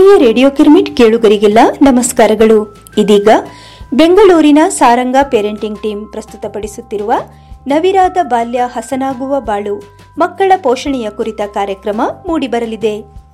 ಆತ್ಮೀಯ ರೇಡಿಯೋ ಕಿರ್ಮಿಟ್ ಕೇಳುಗರಿಗೆಲ್ಲ ನಮಸ್ಕಾರಗಳು ಇದೀಗ ಬೆಂಗಳೂರಿನ ಸಾರಂಗ ಪೇರೆಂಟಿಂಗ್ ಟೀಮ್ ಪ್ರಸ್ತುತಪಡಿಸುತ್ತಿರುವ ನವಿರಾದ ಬಾಲ್ಯ ಹಸನಾಗುವ ಬಾಳು ಮಕ್ಕಳ ಪೋಷಣೆಯ ಕುರಿತ ಕಾರ್ಯಕ್ರಮ ಮೂಡಿಬರಲಿದೆ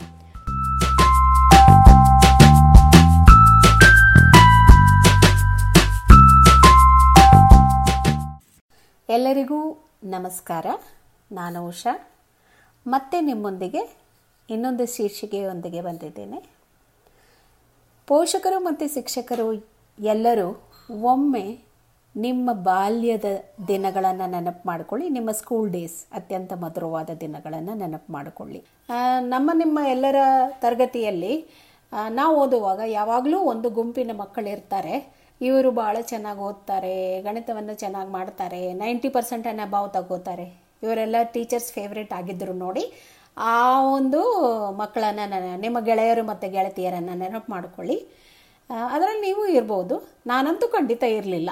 ಎಲ್ಲರಿಗೂ ನಮಸ್ಕಾರ ನಾನು ಉಷಾ ಮತ್ತೆ ನಿಮ್ಮೊಂದಿಗೆ ಇನ್ನೊಂದು ಶೀರ್ಷಿಕೆಯೊಂದಿಗೆ ಬಂದಿದ್ದೇನೆ ಪೋಷಕರು ಮತ್ತು ಶಿಕ್ಷಕರು ಎಲ್ಲರೂ ಒಮ್ಮೆ ನಿಮ್ಮ ಬಾಲ್ಯದ ದಿನಗಳನ್ನು ನೆನಪು ಮಾಡಿಕೊಳ್ಳಿ ನಿಮ್ಮ ಸ್ಕೂಲ್ ಡೇಸ್ ಅತ್ಯಂತ ಮಧುರವಾದ ದಿನಗಳನ್ನು ನೆನಪು ಮಾಡಿಕೊಳ್ಳಿ ಆ, ನಮ್ಮ ನಿಮ್ಮ ಎಲ್ಲರ ತರಗತಿಯಲ್ಲಿ ಆ, ನಾವು ಓದುವಾಗ ಯಾವಾಗಲೂ ಒಂದು ಗುಂಪಿನ ಮಕ್ಕಳಿರ್ತಾರೆ ಇವರು ಭಾಳ ಚೆನ್ನಾಗಿ ಓದ್ತಾರೆ ಗಣಿತವನ್ನು ಚೆನ್ನಾಗಿ ಮಾಡ್ತಾರೆ ನೈಂಟಿ ಪರ್ಸೆಂಟನ್ನು ಅಬಾವ್ ತಗೋತಾರೆ ಇವರೆಲ್ಲ ಟೀಚರ್ಸ್ ಫೇವ್ರೇಟ್ ಆಗಿದ್ದರು ನೋಡಿ ಆ ಒಂದು ಮಕ್ಕಳನ್ನು ನೆನ- ನಿಮ್ಮ ಗೆಳೆಯರು ಮತ್ತು ಗೆಳತಿಯರನ್ನು ನೆನಪು ಮಾಡಿಕೊಳ್ಳಿ ಅದರಲ್ಲಿ ನೀವು ಇರ್ಬೋದು ನಾನಂತೂ ಖಂಡಿತ ಇರಲಿಲ್ಲ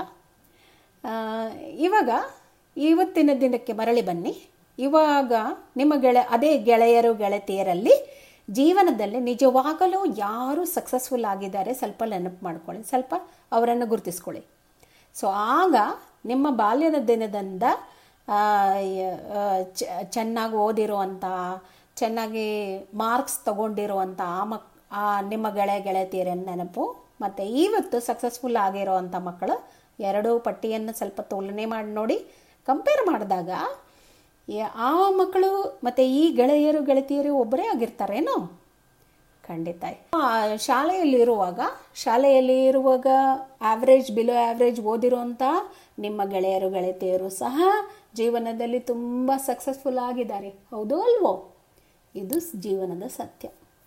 ಇವಾಗ ಇವತ್ತಿನ ದಿನಕ್ಕೆ ಮರಳಿ ಬನ್ನಿ ಇವಾಗ ನಿಮ್ಮ ಗೆಳೆ ಅದೇ ಗೆಳೆಯರು ಗೆಳತಿಯರಲ್ಲಿ ಜೀವನದಲ್ಲಿ ನಿಜವಾಗಲೂ ಯಾರು ಸಕ್ಸಸ್ಫುಲ್ ಆಗಿದ್ದಾರೆ ಸ್ವಲ್ಪ ನೆನಪು ಮಾಡ್ಕೊಳ್ಳಿ ಸ್ವಲ್ಪ ಅವರನ್ನು ಗುರುತಿಸ್ಕೊಳ್ಳಿ ಸೊ ಆಗ ನಿಮ್ಮ ಬಾಲ್ಯದ ದಿನದಿಂದ ಆ, ಯ- ಆ, ಚ- ಚೆನ್ನಾಗಿ ಓದಿರುವಂಥ ಚೆನ್ನಾಗಿ ಮಾರ್ಕ್ಸ್ ತಗೊಂಡಿರುವಂಥ ಆ ಮಕ್ ಆ ನಿಮ್ಮ ಗೆಳೆಯ ಗೆಳತಿಯರ ನೆನಪು ಮತ್ತು ಇವತ್ತು ಸಕ್ಸಸ್ಫುಲ್ ಆಗಿರುವಂಥ ಮಕ್ಕಳು ಎರಡೂ ಪಟ್ಟಿಯನ್ನು ಸ್ವಲ್ಪ ತುಲನೆ ಮಾಡಿ ನೋಡಿ ಕಂಪೇರ್ ಮಾಡಿದಾಗ ಯ- ಆ ಮಕ್ಕಳು ಮತ್ತು ಈ ಗೆಳೆಯರು ಗೆಳತಿಯರು ಒಬ್ಬರೇ ಆಗಿರ್ತಾರೇನೋ ಖಂಡಿತ ಆ, ಶಾಲೆಯಲ್ಲಿ ಇರುವಾಗ ಶಾಲೆಯಲ್ಲಿ ಇರುವಾಗ ಆವ್ರೇಜ್ ಬಿಲೋ ಆವ್ರೇಜ್ ಓದಿರುವಂಥ ನಿಮ್ಮ ಗೆಳೆಯರು ಗೆಳತಿಯರು ಸಹ ಜೀವನದಲ್ಲಿ ತುಂಬ ಸಕ್ಸಸ್ಫುಲ್ ಆಗಿದ್ದಾರೆ ಹೌದು ಅಲ್ವೋ ಇದು ಸ್- ಜೀವನದ ಸತ್ಯ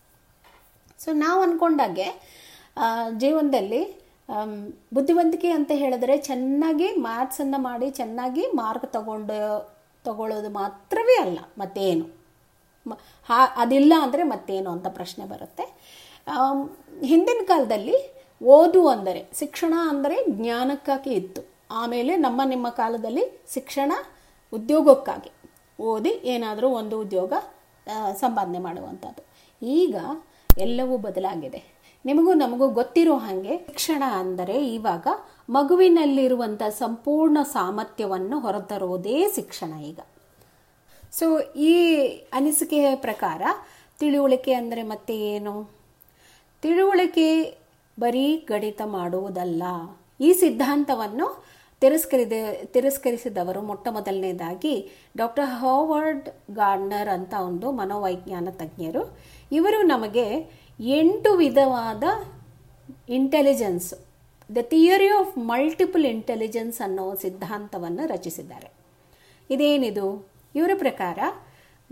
ಸೊ ನಾವು ಅಂದ್ಕೊಂಡಾಗೆ ಆ, ಜೀವನದಲ್ಲಿ ಆಮ್, ಬುದ್ಧಿವಂತಿಕೆ ಅಂತ ಹೇಳಿದ್ರೆ ಚೆನ್ನಾಗಿ ಮ್ಯಾಥ್ಸನ್ನು ಮಾಡಿ ಚೆನ್ನಾಗಿ ಮಾರ್ಕ್ ತಗೊಂಡು ತಗೊಳ್ಳೋದು ಮಾತ್ರವೇ ಅಲ್ಲ ಮತ್ತೇನು ಮ- ಹಾ ಅದಿಲ್ಲ ಅಂದರೆ ಮತ್ತೇನು ಅಂತ ಪ್ರಶ್ನೆ ಬರುತ್ತೆ ಆಮ್, ಹಿಂದಿನ ಕಾಲದಲ್ಲಿ ಓದು ಅಂದರೆ ಶಿಕ್ಷಣ ಅಂದರೆ ಜ್ಞಾನಕ್ಕಾಗಿ ಇತ್ತು ಆಮೇಲೆ ನಮ್ಮ ನಿಮ್ಮ ಕಾಲದಲ್ಲಿ ಶಿಕ್ಷಣ ಉದ್ಯೋಗಕ್ಕಾಗಿ ಓದಿ ಏನಾದರೂ ಒಂದು ಉದ್ಯೋಗ ಆ, ಸಂಪಾದನೆ ಮಾಡುವಂಥದ್ದು ಈಗ ಎಲ್ಲವೂ ಬದಲಾಗಿದೆ ನಿಮಗೂ ನಮಗೂ ಗೊತ್ತಿರೋ ಹಾಗೆ ಶಿಕ್ಷಣ ಅಂದರೆ ಇವಾಗ ಮಗುವಿನಲ್ಲಿರುವಂಥ ಸಂಪೂರ್ಣ ಸಾಮರ್ಥ್ಯವನ್ನು ಹೊರತರುವುದೇ ಶಿಕ್ಷಣ ಈಗ ಸೊ ಈ ಅನಿಸಿಕೆಯ ಪ್ರಕಾರ ತಿಳುವಳಿಕೆ ಅಂದರೆ ಮತ್ತೆ ಏನು ತಿಳುವಳಿಕೆ ಬರೀ ಗಣಿತ ಮಾಡುವುದಲ್ಲ ಈ ಸಿದ್ಧಾಂತವನ್ನು ತಿರಸ್ಕರಿದ ತಿರಸ್ಕರಿಸಿದವರು ಮೊಟ್ಟ ಮೊದಲನೇದಾಗಿ ಡಾಕ್ಟರ್ ಹಾವರ್ಡ್ ಗಾರ್ಡ್ನರ್ ಅಂತ ಒಂದು ಮನೋವೈಜ್ಞಾನ ತಜ್ಞರು ಇವರು ನಮಗೆ ಎಂಟು ವಿಧವಾದ intelligence the theory of multiple intelligence ಅನ್ನೋ ಸಿದ್ಧಾಂತವನ್ನು ರಚಿಸಿದ್ದಾರೆ ಇದೇನಿದು ಇವರ ಪ್ರಕಾರ